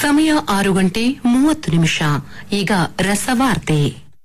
ಸಮಯ ಆರು ಗಂಟೆ ಮೂವತ್ತು ನಿಮಿಷ ಈಗ ರಸವಾರ್ತೆ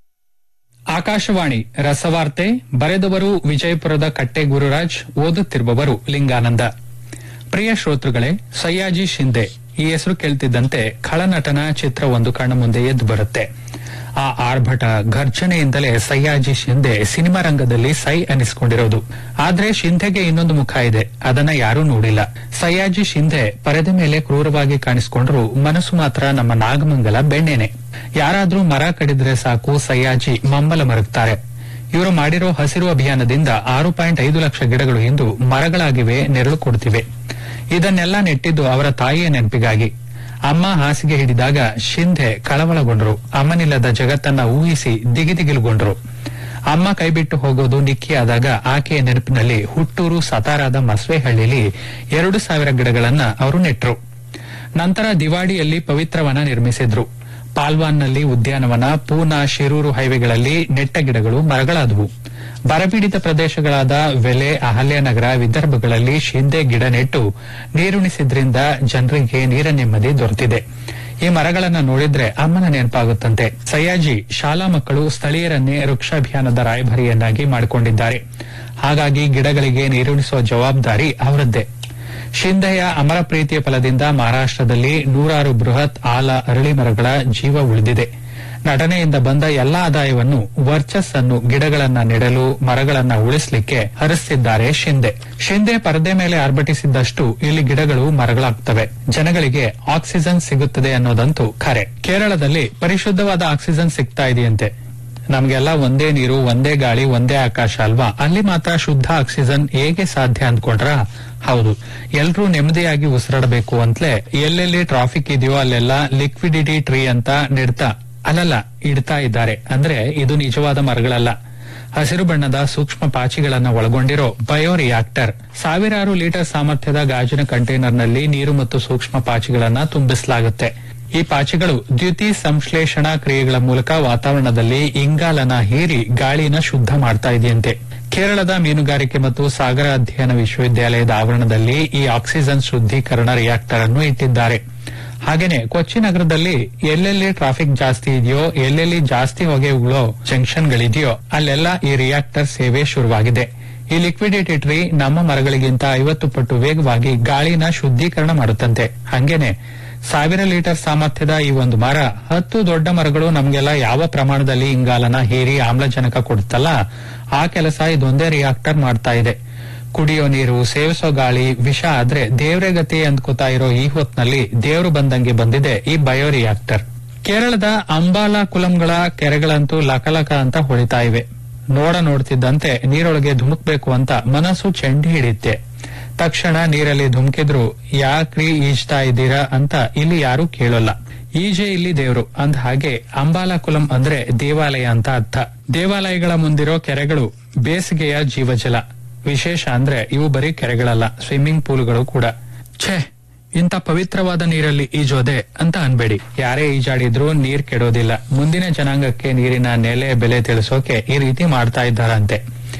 ಆಕಾಶವಾಣಿ ರಸವಾರ್ತೆ ಬರೆದವರು ವಿಜಯಪುರದ ಕಟ್ಟೆ ಗುರುರಾಜ್ ಓದುತ್ತಿರುವವರು ಲಿಂಗಾನಂದ ಪ್ರಿಯ ಶ್ರೋತೃಗಳೇ ಸಯ್ಯಾಜಿ ಶಿಂದೆ ಈ ಹೆಸರು ಕೇಳ್ತಿದ್ದಂತೆ ಖಳನಟನ ಚಿತ್ರವೊಂದು ಕಣ್ಣ ಮುಂದೆ ಎದ್ದು ಬರುತ್ತೆ ಆ ಆರ್ಭಟ ಘರ್ಜನೆಯಿಂದಲೇ ಸಯ್ಯಾಜಿ ಶಿಂದೆ ಸಿನಿಮಾ ರಂಗದಲ್ಲಿ ಸೈ ಅನಿಸಿಕೊಂಡಿರೋದು ಆದ್ರೆ ಶಿಂಧೆಗೆ ಇನ್ನೊಂದು ಮುಖ ಇದೆ ಅದನ್ನ ಯಾರೂ ನೋಡಿಲ್ಲ ಸಯ್ಯಾಜಿ ಶಿಂಧೆ ಪರದೆ ಮೇಲೆ ಕ್ರೂರವಾಗಿ ಕಾಣಿಸಿಕೊಂಡ್ರು ಮನಸ್ಸು ಮಾತ್ರ ನಮ್ಮ ನಾಗಮಂಗಲ ಬೆಣ್ಣೆನೆ ಯಾರಾದ್ರೂ ಮರ ಕಡಿದ್ರೆ ಸಾಕು ಸಯ್ಯಾಜಿ ಮಮ್ಮಲ ಮರುಗ್ತಾರೆ ಇವರು ಮಾಡಿರೋ ಹಸಿರು ಅಭಿಯಾನದಿಂದ ಆರು ಪಾಯಿಂಟ್ ಐದು ಲಕ್ಷ ಗಿಡಗಳು ಇಂದು ಮರಗಳಾಗಿವೆ ನೆರಳು ಕೊಡ್ತಿವೆ ಇದನ್ನೆಲ್ಲ ನೆಟ್ಟಿದ್ದು ಅವರ ತಾಯಿಯ ನೆನಪಿಗಾಗಿ ಅಮ್ಮ ಹಾಸಿಗೆ ಹಿಡಿದಾಗ ಶಿಂಧೆ ಕಳವಳಗೊಂಡ್ರು ಅಮ್ಮನಿಲ್ಲದ ಜಗತ್ತನ್ನ ಊಹಿಸಿ ದಿಗಿದಿಗಿಲುಗೊಂಡ್ರು ಅಮ್ಮ ಕೈಬಿಟ್ಟು ಹೋಗೋದು ನಿಕ್ಕಿಯಾದಾಗ ಆಕೆಯ ನೆನಪಿನಲ್ಲಿ ಹುಟ್ಟೂರು ಸತಾರಾದ ಮಸ್ವೆಹಳ್ಳಿಲಿ ಎರಡು ಸಾವಿರ ಗಿಡಗಳನ್ನ ಅವರು ನೆಟ್ರು ನಂತರ ದಿವಾಡಿಯಲ್ಲಿ ಪವಿತ್ರವನ ನಿರ್ಮಿಸಿದ್ರು ಪಾಲ್ವಾನ್ನಲ್ಲಿ ಉದ್ಯಾನವನ ಪೂನಾ ಶಿರೂರು ಹೈವೇಗಳಲ್ಲಿ ನೆಟ್ಟ ಗಿಡಗಳು ಮರಗಳಾದವು ಬರಪೀಡಿತ ಪ್ರದೇಶಗಳಾದ ವೆಲೆ ಅಹಲ್ಯನಗರ ವಿದರ್ಭಗಳಲ್ಲಿ ಶಿಂದೆ ಗಿಡ ನೆಟ್ಟು ನೀರುಣಿಸಿದ್ರಿಂದ ಜನರಿಗೆ ನೀರ ನೆಮ್ಮದಿ ದೊರೆತಿದೆ ಈ ಮರಗಳನ್ನ ನೋಡಿದ್ರೆ ಅಮ್ಮನ ನೆನಪಾಗುತ್ತಂತೆ ಸಯ್ಯಾಜಿ ಶಾಲಾ ಮಕ್ಕಳು ಸ್ಥಳೀಯರನ್ನೇ ವೃಕ್ಷಾಭಿಯಾನದ ರಾಯಭಾರಿಯನ್ನಾಗಿ ಮಾಡಿಕೊಂಡಿದ್ದಾರೆ ಹಾಗಾಗಿ ಗಿಡಗಳಿಗೆ ನೀರುಣಿಸುವ ಜವಾಬ್ದಾರಿ ಅವರದ್ದೇ ಶಿಂಧೆಯ ಅಮರ ಪ್ರೀತಿಯ ಫಲದಿಂದ ಮಹಾರಾಷ್ಟದಲ್ಲಿ ನೂರಾರು ಬೃಹತ್ ಆಲ ಅರಳಿ ಮರಗಳ ಜೀವ ಉಳಿದಿದೆ ನಟನೆಯಿಂದ ಬಂದ ಎಲ್ಲಾ ಆದಾಯವನ್ನು ವರ್ಚಸ್ಸನ್ನು ಗಿಡಗಳನ್ನ ನೆಡಲು ಮರಗಳನ್ನ ಉಳಿಸಲಿಕ್ಕೆ ಹರಿಸ್ತಿದ್ದಾರೆ ಶಿಂದೆ ಶಿಂದೆ ಪರದೆ ಮೇಲೆ ಆರ್ಭಟಿಸಿದ್ದಷ್ಟು ಇಲ್ಲಿ ಗಿಡಗಳು ಮರಗಳಾಗ್ತವೆ ಜನಗಳಿಗೆ ಆಕ್ಸಿಜನ್ ಸಿಗುತ್ತದೆ ಅನ್ನೋದಂತೂ ಖರೆ ಕೇರಳದಲ್ಲಿ ಪರಿಶುದ್ಧವಾದ ಆಕ್ಸಿಜನ್ ಸಿಗ್ತಾ ಇದೆಯಂತೆ ನಮ್ಗೆಲ್ಲ ಒಂದೇ ನೀರು ಒಂದೇ ಗಾಳಿ ಒಂದೇ ಆಕಾಶ ಅಲ್ವಾ ಅಲ್ಲಿ ಮಾತ್ರ ಶುದ್ಧ ಆಕ್ಸಿಜನ್ ಹೇಗೆ ಸಾಧ್ಯ ಅಂದ್ಕೊಂಡ್ರ ಹೌದು ಎಲ್ರೂ ನೆಮ್ಮದಿಯಾಗಿ ಉಸಿರಾಡಬೇಕು ಅಂತಲೇ ಎಲ್ಲೆಲ್ಲಿ ಟ್ರಾಫಿಕ್ ಇದೆಯೋ ಅಲ್ಲೆಲ್ಲ ಲಿಕ್ವಿಡಿಟಿ ಟ್ರೀ ಅಂತ ನೆಡ್ತಾ ಅಲ್ಲಲ್ಲ ಇಡ್ತಾ ಇದ್ದಾರೆ ಅಂದ್ರೆ ಇದು ನಿಜವಾದ ಮರಗಳಲ್ಲ ಹಸಿರು ಬಣ್ಣದ ಸೂಕ್ಷ್ಮ ಪಾಚಿಗಳನ್ನ ಒಳಗೊಂಡಿರೋ ಬಯೋ ರಿಯಾಕ್ಟರ್ ಸಾವಿರಾರು ಲೀಟರ್ ಸಾಮರ್ಥ್ಯದ ಗಾಜಿನ ಕಂಟೈನರ್ನಲ್ಲಿ ನೀರು ಮತ್ತು ಸೂಕ್ಷ್ಮ ಪಾಚಿಗಳನ್ನ ತುಂಬಿಸಲಾಗುತ್ತೆ ಈ ಪಾಚಿಗಳು ದ್ಯುತಿ ಸಂಶ್ಲೇಷಣಾ ಕ್ರಿಯೆಗಳ ಮೂಲಕ ವಾತಾವರಣದಲ್ಲಿ ಇಂಗಾಲನ ಹೀರಿ ಗಾಳಿನ ಶುದ್ಧ ಮಾಡ್ತಾ ಇದೆಯಂತೆ ಕೇರಳದ ಮೀನುಗಾರಿಕೆ ಮತ್ತು ಸಾಗರ ಅಧ್ಯಯನ ವಿಶ್ವವಿದ್ಯಾಲಯದ ಆವರಣದಲ್ಲಿ ಈ ಆಕ್ಸಿಜನ್ ಶುದ್ದೀಕರಣ ರಿಯಾಕ್ಟರ್ ಅನ್ನು ಇಟ್ಟಿದ್ದಾರೆ ಹಾಗೇನೆ ಕೊಚ್ಚಿ ನಗರದಲ್ಲಿ ಎಲ್ಲೆಲ್ಲಿ ಟ್ರಾಫಿಕ್ ಜಾಸ್ತಿ ಇದೆಯೋ ಎಲ್ಲೆಲ್ಲಿ ಜಾಸ್ತಿ ಹೊಗೆ ಉಗುಳೋ ಜಂಕ್ಷನ್ಗಳಿದೆಯೋ ಅಲ್ಲೆಲ್ಲ ಈ ರಿಯಾಕ್ಟರ್ ಸೇವೆ ಶುರುವಾಗಿದೆ ಈ ಲಿಕ್ವಿಡಿಟಿ ಟ್ರೀ ನಮ್ಮ ಮರಗಳಿಗಿಂತ ಐವತ್ತು ಪಟ್ಟು ವೇಗವಾಗಿ ಗಾಳಿನ ಶುದ್ದೀಕರಣ ಮಾಡುತ್ತಂತೆ ಹಂಗೇನೆ ಸಾವಿರ ಲೀಟರ್ ಸಾಮರ್ಥ್ಯದ ಈ ಒಂದು ಮರ ಹತ್ತು ದೊಡ್ಡ ಮರಗಳು ನಮಗೆಲ್ಲ ಯಾವ ಪ್ರಮಾಣದಲ್ಲಿ ಇಂಗಾಲನ ಹೀರಿ ಆಮ್ಲಜನಕ ಕೊಡುತ್ತಲ್ಲ ಆ ಕೆಲಸ ಇದೊಂದೇ ರಿಯಾಕ್ಟರ್ ಮಾಡ್ತಾ ಇದೆ ಕುಡಿಯೋ ನೀರು ಸೇವಿಸೋ ಗಾಳಿ ವಿಷ ಆದ್ರೆ ದೇವ್ರೆ ಗತಿ ಅಂದ್ಕೋತಾ ಇರೋ ಈ ಹೊತ್ನಲ್ಲಿ ದೇವ್ರು ಬಂದಂಗೆ ಬಂದಿದೆ ಈ ಬಯೋ ರಿಯಾಕ್ಟರ್ ಕೇರಳದ ಅಂಬಾಲಾ ಕುಲಂಗಳ ಕೆರೆಗಳಂತೂ ಲಕಲಕ ಅಂತ ಹೊಳಿತಾ ಇವೆ ನೋಡ ನೋಡ್ತಿದ್ದಂತೆ ನೀರೊಳಗೆ ಧುಮುಕ್ಬೇಕು ಅಂತ ಮನಸ್ಸು ಚೆಂಡಿ ಹಿಡಿಯುತ್ತೆ ತಕ್ಷಣ ನೀರಲ್ಲಿ ಧುಮುಕಿದ್ರು ಯಾಕ್ರಿ ಈಜ್ತಾ ಇದ್ದೀರಾ ಅಂತ ಇಲ್ಲಿ ಯಾರೂ ಕೇಳೋಲ್ಲ ಈಜೆ ಇಲ್ಲಿ ದೇವ್ರು ಅಂದ ಹಾಗೆ ಅಂಬಾಲ ಕುಲಂ ಅಂದ್ರೆ ದೇವಾಲಯ ಅಂತ ಅರ್ಥ ದೇವಾಲಯಗಳ ಮುಂದಿರೋ ಕೆರೆಗಳು ಬೇಸಿಗೆಯ ಜೀವಜಲ ವಿಶೇಷ ಅಂದ್ರೆ ಇವು ಬರೀ ಕೆರೆಗಳಲ್ಲ ಸ್ವಿಮ್ಮಿಂಗ್ ಪೂಲ್ಗಳು ಕೂಡ ಛೇ ಇಂಥ ಪವಿತ್ರವಾದ ನೀರಲ್ಲಿ ಈಜೋದೆ ಅಂತ ಅನ್ಬೇಡಿ ಯಾರೇ ಈಜಾಡಿದ್ರೂ ನೀರ್ ಕೆಡೋದಿಲ್ಲ ಮುಂದಿನ ಜನಾಂಗಕ್ಕೆ ನೀರಿನ ನೆಲೆ ಬೆಲೆ ತಿಳಿಸೋಕೆ ಈ ರೀತಿ ಮಾಡ್ತಾ ಇದ್ದಾರಂತೆ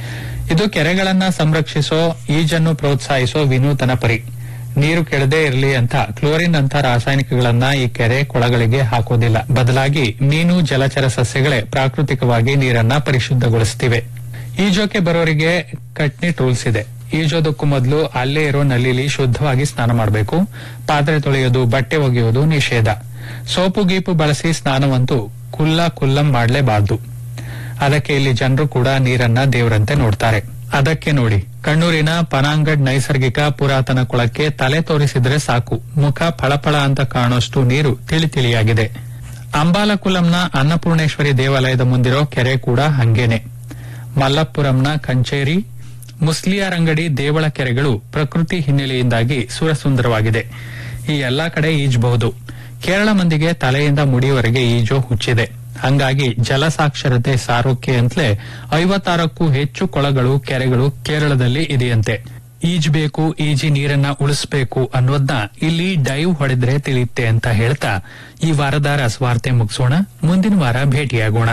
ಇದು ಕೆರೆಗಳನ್ನ ಸಂರಕ್ಷಿಸೋ ಈಜನ್ನು ಪ್ರೋತ್ಸಾಹಿಸೋ ವಿನೂತನ ಪರಿ ನೀರು ಕೆಡದೇ ಇರಲಿ ಅಂತ ಕ್ಲೋರಿನ್ ಅಂತ ರಾಸಾಯನಿಕಗಳನ್ನ ಈ ಕೆರೆ ಕೊಳಗಳಿಗೆ ಹಾಕೋದಿಲ್ಲ ಬದಲಾಗಿ ಮೀನು ಜಲಚರ ಸಸ್ಯಗಳೇ ಪ್ರಾಕೃತಿಕವಾಗಿ ನೀರನ್ನ ಪರಿಶುದ್ಧಗೊಳಿಸುತ್ತಿವೆ ಈಜೋಕೆ ಬರೋರಿಗೆ ಕಟ್ನಿಟ್ ರೂಲ್ಸ್ ಇದೆ ಈಜೋದಕ್ಕೂ ಮೊದಲು ಅಲ್ಲೇ ಇರೋ ನಲ್ಲಿಲಿ ಶುದ್ಧವಾಗಿ ಸ್ನಾನ ಮಾಡಬೇಕು ಪಾತ್ರೆ ತೊಳೆಯೋದು ಬಟ್ಟೆ ಒಗೆಯೋದು ನಿಷೇಧ ಸೋಪು ಗೀಪು ಬಳಸಿ ಸ್ನಾನವಂತೂ ಕುಲ್ಲ ಕುಲ್ಲಂ ಮಾಡಲೇಬಾರದು ಅದಕ್ಕೆ ಇಲ್ಲಿ ಜನರು ಕೂಡ ನೀರನ್ನ ದೇವರಂತೆ ನೋಡ್ತಾರೆ ಅದಕ್ಕೆ ನೋಡಿ ಕಣ್ಣೂರಿನ ಪನಾಂಗಡ್ ನೈಸರ್ಗಿಕ ಪುರಾತನ ಕೊಳಕ್ಕೆ ತಲೆ ತೋರಿಸಿದ್ರೆ ಸಾಕು ಮುಖ ಫಳಫಳ ಅಂತ ಕಾಣೋಷ್ಟು ನೀರು ತಿಳಿ ತಿಳಿಯಾಗಿದೆ ಅಂಬಾಲಕುಲಂನ ಅನ್ನಪೂರ್ಣೇಶ್ವರಿ ದೇವಾಲಯದ ಮುಂದಿರೋ ಕೆರೆ ಕೂಡ ಹಂಗೇನೆ ಮಲ್ಲಪುರಂನ ಕಂಚೇರಿ ಮುಸ್ಲಿಯಾರಂಗಡಿ ದೇವಳ ಕೆರೆಗಳು ಪ್ರಕೃತಿ ಹಿನ್ನೆಲೆಯಿಂದಾಗಿ ಸುರಸುಂದರವಾಗಿದೆ ಈ ಎಲ್ಲಾ ಕಡೆ ಈಜಬಹುದು ಕೇರಳ ಮಂದಿಗೆ ತಲೆಯಿಂದ ಮುಡಿಯವರೆಗೆ ಈಜೋ ಹುಚ್ಚಿದೆ ಹಂಗಾಗಿ ಜಲ ಸಾಕ್ಷರತೆ ಸಾರೋಕೆ ಅಂತಲೇ ಐವತ್ತಾರಕ್ಕೂ ಹೆಚ್ಚು ಕೊಳಗಳು ಕೆರೆಗಳು ಕೇರಳದಲ್ಲಿ ಇದೆಯಂತೆ ಈಜ್ಬೇಕು ಈಜಿ ನೀರನ್ನ ಉಳಿಸ್ಬೇಕು ಅನ್ನೋದ್ನ ಇಲ್ಲಿ ಡೈವ್ ಹೊಡೆದ್ರೆ ತಿಳಿಯುತ್ತೆ ಅಂತ ಹೇಳ್ತಾ ಈ ವಾರದ ರಸವಾರ್ತೆ ಮುಗಿಸೋಣ ಮುಂದಿನ ವಾರ ಭೇಟಿಯಾಗೋಣ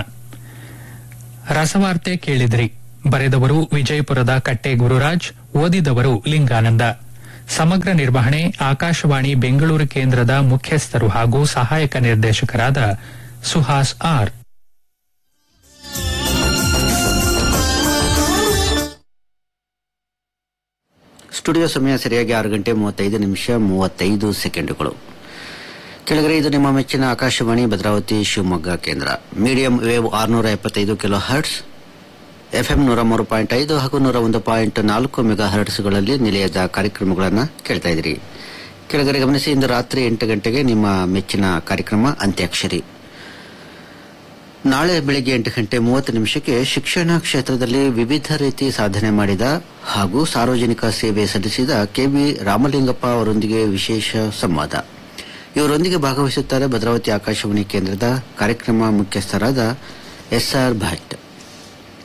ರಸವಾರ್ತೆ ಕೇಳಿದ್ರಿ ಬರೆದವರು ವಿಜಯಪುರದ ಕಟ್ಟೆ ಗುರುರಾಜ್ ಓದಿದವರು ಲಿಂಗಾನಂದ ಸಮಗ್ರ ನಿರ್ವಹಣೆ ಆಕಾಶವಾಣಿ ಬೆಂಗಳೂರು ಕೇಂದ್ರದ ಮುಖ್ಯಸ್ಥರು ಹಾಗೂ ಸಹಾಯಕ ನಿರ್ದೇಶಕರಾದ ಸುಹಾಸ್ ಆರ್ ಸ್ಟುಡಿಯೋ ಸಮಯ ಸರಿಯಾಗಿ ಆರು ಗಂಟೆ ಮೂವತ್ತೈದು ನಿಮಿಷ ಮೂವತ್ತೈದು ಸೆಕೆಂಡುಗಳು ಕೆಳಗಡೆ ಇದು ನಿಮ್ಮ ಮೆಚ್ಚಿನ ಆಕಾಶವಾಣಿ ಭದ್ರಾವತಿ ಶಿವಮೊಗ್ಗ ಕೇಂದ್ರ ಮೀಡಿಯಂ ವೇವ್ ಆರುನೂರ ಎಪ್ಪತ್ತೈದು ಕಿಲೋ ಹರ್ಟ್ಸ್ ಎಫ್ಎಂ ನೂರ ಮೂರು ಪಾಯಿಂಟ್ ಐದು ಹಾಗೂ ನೂರ ಒಂದು ಪಾಯಿಂಟ್ ನಾಲ್ಕು ಮೆಗಾ ಹರ್ಟ್ಸ್ಗಳಲ್ಲಿ ನಿಲಯದ ಕಾರ್ಯಕ್ರಮಗಳನ್ನು ಕೇಳ್ತಾ ಇದ್ದೀರಿ ಕೆಳಗಡೆ ಗಮನಿಸಿ ಇಂದು ರಾತ್ರಿ ಎಂಟು ಗಂಟೆಗೆ ನಿಮ್ಮ ಮೆಚ್ಚಿನ ಕಾರ್ಯಕ್ರಮ ಅಂತ್ಯಾಕ್ಷರಿ ನಾಳೆ ಬೆಳಿಗ್ಗೆ ಎಂಟು ಗಂಟೆ ಮೂವತ್ತು ನಿಮಿಷಕ್ಕೆ ಶಿಕ್ಷಣ ಕ್ಷೇತ್ರದಲ್ಲಿ ವಿವಿಧ ರೀತಿ ಸಾಧನೆ ಮಾಡಿದ ಹಾಗೂ ಸಾರ್ವಜನಿಕ ಸೇವೆ ಸಲ್ಲಿಸಿದ ಕೆಬಿ ರಾಮಲಿಂಗಪ್ಪ ಅವರೊಂದಿಗೆ ವಿಶೇಷ ಸಂವಾದ ಇವರೊಂದಿಗೆ ಭಾಗವಹಿಸುತ್ತಾರೆ ಭದ್ರಾವತಿ ಆಕಾಶವಾಣಿ ಕೇಂದ್ರದ ಕಾರ್ಯಕ್ರಮ ಮುಖ್ಯಸ್ಥರಾದ ಎಸ್ಆರ್ ಭಟ್